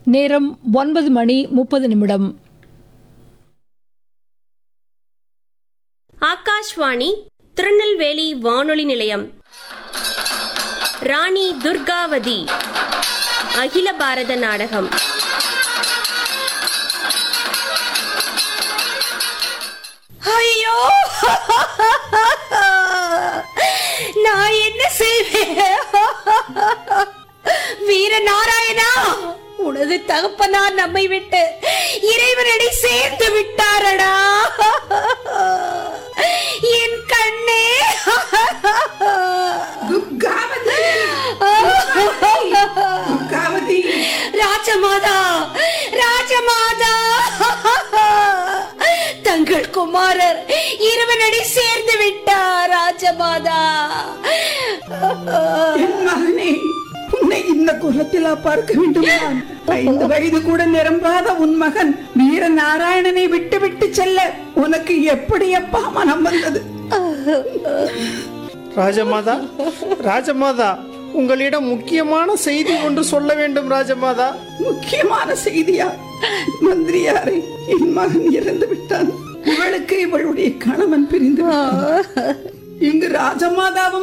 நேரம் ஒன்பது மணி முப்பது நிமிடம் ஆகாஷ்வாணி திருநெல்வேலி வானொலி நிலையம் ராணி துர்காவதி அகில பாரத நாடகம் ஐயோ நான் என்ன செய்வேன் வீர நாராயணா உனது தகப்பனார் நம்மை விட்டு இறைவனடி சேர்ந்து விட்டாரடா என் கண்ணே துர்காவதி துர்காவதி ராஜமாதா ராஜமாதா தங்கள் குமாரர் இறைவனடி சேர்ந்து விட்டார் ராஜமாதா என் மகனே உன்னை இந்த குலத்திலா பார்க்க வேண்டும் நான்? ஐந்து வயது கூட நிரம்பாத உன் மகன் வீர நாராயணனை விட்டு விட்டு செல்ல உனக்கு எப்படி அப்பா மனம் வந்தது ராஜமாதா ராஜமாதா உங்களிடம் முக்கியமான செய்தி ஒன்று சொல்ல வேண்டும் ராஜமாதா முக்கியமான செய்தியா மந்திரியாரை என் மகன் இறந்து விட்டான் இவளுக்கு இவளுடைய கணவன் பிரிந்து விட்டான். இங்கு ராஜமாதாவும்